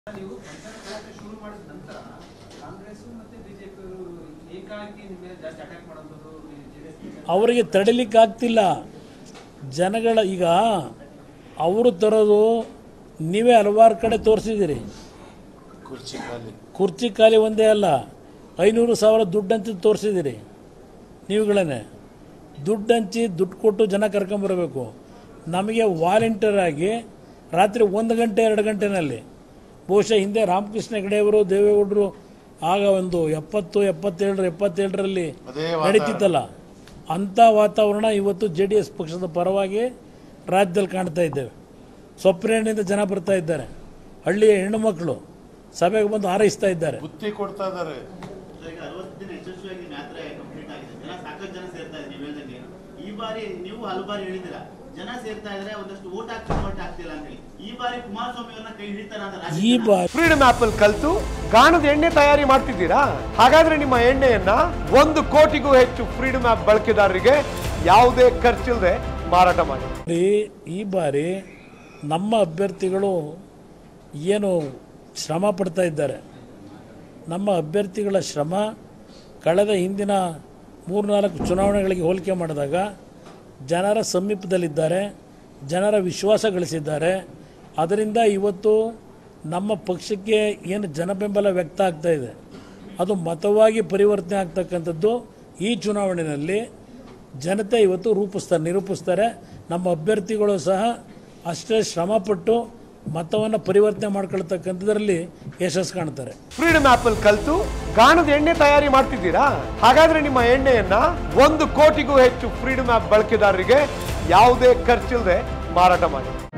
ನೀವು ಪಂಚಾಯತ್ ಹೋರಾಟ ಶುರು ಮಾಡಿದ ನಂತರ ಕಾಂಗ್ರೆಸ್ ಮತ್ತೆ ಬಿಜೆಪಿ ಏಕಾಏಕಿ ನಿಮ್ಮ ಮೇಲೆ ಜಾಸ್ತಿ ಅಟ್ಯಾಕ್ ಮಾಡೋದು ಜೆಡಿಎಸ್ ಅವರಿಗೆ ತಡಿಲಿಕ್ಕೆ ಆಗ್ತಿಲ್ಲ ಜನಗಳ ಈಗ ಅವರು ತರೋದು ನೀವೇ ಹಲವಾರು ಕಡೆ ತೋರಿಸಿದ್ದೀರಿ ಕುರ್ಚಿ ಖಾಲಿ ಕುರ್ಚಿ ಖಾಲಿ ಒಂದೇ ಅಲ್ಲ ಐನೂರು ಸಾವಿರ ದುಡ್ಡು ಹಂಚಿ ತೋರಿಸಿದ್ದೀರಿ ನೀವುಗಳನ್ನೇ ದುಡ್ಡು ಹಂಚಿ ದುಡ್ಡು ಕೊಟ್ಟು ಜನ ಕರ್ಕೊಂಬರ್ಬೇಕು ನಮಗೆ ವಾಲಂಟಿಯರ್ ಆಗಿ ರಾತ್ರಿ ಒಂದು ಗಂಟೆ ಎರಡು ಗಂಟೆನಲ್ಲಿ ಬಹುಶಃ ಹಿಂದೆ ರಾಮಕೃಷ್ಣ ಹೆಗಡೆಯವರು ದೇವೇಗೌಡರು ಆಗ ಒಂದು ಎಪ್ಪತ್ತು ಎಪ್ಪತ್ತೇಳರ ಎಪ್ಪತ್ತೇಳರಲ್ಲಿ ಅದೇ ನಡೀತಿತ್ತಲ್ಲ ಅಂಥ ವಾತಾವರಣ ಇವತ್ತು ಜೆ ಡಿ ಎಸ್ ಪಕ್ಷದ ಪರವಾಗಿ ರಾಜ್ಯದಲ್ಲಿ ಕಾಣ್ತಾ ಇದ್ದೇವೆ ಸ್ವಪ್ರೇರಣೆಯಿಂದ ಜನ ಬರ್ತಾ ಇದ್ದಾರೆ ಹಳ್ಳಿಯ ಹೆಣ್ಣುಮಕ್ಕಳು ಸಭೆಗೆ ಬಂದು ಹಾರೈಸ್ತಾ ಇದ್ದಾರೆ ಬುತ್ತಿ ಕೊಡ್ತಾ ಇದ್ದಾರೆ ಈಗ ಅರವತ್ತು ದಿನ ಯಶಸ್ವಿಯಾಗಿ ಯಾತ್ರೆ ಕಂಪ್ಲೀಟ್ ಆಗಿದೆ ಜನ ಸಾಕಷ್ಟು ಜನ ಸೇರ್ತಾ ಇದ್ದಾರೆ ನೀವು ಹೇಳ್ದಂಗೆ ಈ ಬಾರಿ ನೀವು ಹಲವು ಬಾರಿ ಹೇಳಿದ್ದೀರಾ ಜನ ಸೇರ್ತಾ ಇದ್ರೆ ಒಂದಷ್ಟು ಓಟ್ ಹಾಕಿ ಓಟ್ ಆಗ್ತಿಲ್ಲ ಅಂತ ಹೇಳಿ ಈ ಬಾರಿ ಕುಮಾರಸ್ವಾಮಿ ಅವ್ರನ್ನ ಕೈ ಹಿಡಿತಾರ ಅಂತ ರಾಜ್ಯದ ಈ ಜನ? ಬಾರಿ ಫ್ರೀಡಮ್ ಆಪ್ ಅಲ್ಲಿ ಕಲ್ತು ಗಾಣದ ಎಣ್ಣೆ ತಯಾರಿ ಮಾಡ್ತಿದ್ದೀರಾ ಹಾಗಾದ್ರೆ ನಿಮ್ಮ ಎಣ್ಣೆಯನ್ನ ಒಂದು ಕೋಟಿಗೂ ಹೆಚ್ಚು ಫ್ರೀಡಮ್ ಆಪ್ ಬಳಕೆದಾರರಿಗೆ ಯಾವುದೇ ಖರ್ಚಿಲ್ಲದೆ ಮಾರಾಟ ಮಾಡಿ ಈ- ಈ ಬಾರಿ ನಮ್ಮ ಅಭ್ಯರ್ಥಿಗಳು ಏನು ಶ್ರಮ ಪಡ್ತಾ ಇದ್ದಾರೆ ನಮ್ಮ ಅಭ್ಯರ್ಥಿಗಳ ಶ್ರಮ ಕಳೆದ ಹಿಂದಿನ ಮೂರ್ನಾಲ್ಕು ಚುನಾವಣೆಗಳಿಗೆ ಹೋಲಿಕೆ ಮಾಡಿದಾಗ ಜನರ ಸಮೀಪದಲ್ಲಿದ್ದಾರೆ ಜನರ ವಿಶ್ವಾಸ ಗಳಿಸಿದ್ದಾರೆ ಅದರಿಂದ ಇವತ್ತು ನಮ್ಮ ಪಕ್ಷಕ್ಕೆ ಏನು ಜನಬೆಂಬಲ ವ್ಯಕ್ತ ಆಗ್ತಾ ಇದೆ ಅದು ಮತವಾಗಿ ಪರಿವರ್ತನೆ ಆಗ್ತಕ್ಕಂಥದ್ದು ಈ ಚುನಾವಣೆಯಲ್ಲಿ ಜನತೆ ಇವತ್ತು ರೂಪಿಸ್ತಾರೆ ನಿರೂಪಿಸ್ತಾರೆ ನಮ್ಮ ಅಭ್ಯರ್ಥಿಗಳು ಸಹ ಅಷ್ಟೇ ಶ್ರಮಪಟ್ಟು ಮತವನ್ನು ಪರಿವರ್ತನೆ ಮಾಡ್ಕೊಳ್ತಕ್ಕಂಥದ್ರಲ್ಲಿ ಯಶಸ್ಸು ಕಾಣ್ತಾರೆ ಫ್ರೀಡಮ್ ಆಪ್ ಅಲ್ಲಿ ಕಲ್ತು ಗಾಣದ ಎಣ್ಣೆ ತಯಾರಿ ಮಾಡ್ತಿದ್ದೀರಾ ಹಾಗಾದ್ರೆ ನಿಮ್ಮ ಎಣ್ಣೆಯನ್ನ ಒಂದು ಕೋಟಿಗೂ ಹೆಚ್ಚು ಫ್ರೀಡಮ್ ಆಪ್ ಬಳಕೆದಾರರಿಗೆ ಯಾವುದೇ ಖರ್ಚಿಲ್ಲದೆ ಮಾರಾಟ ಮಾಡಿ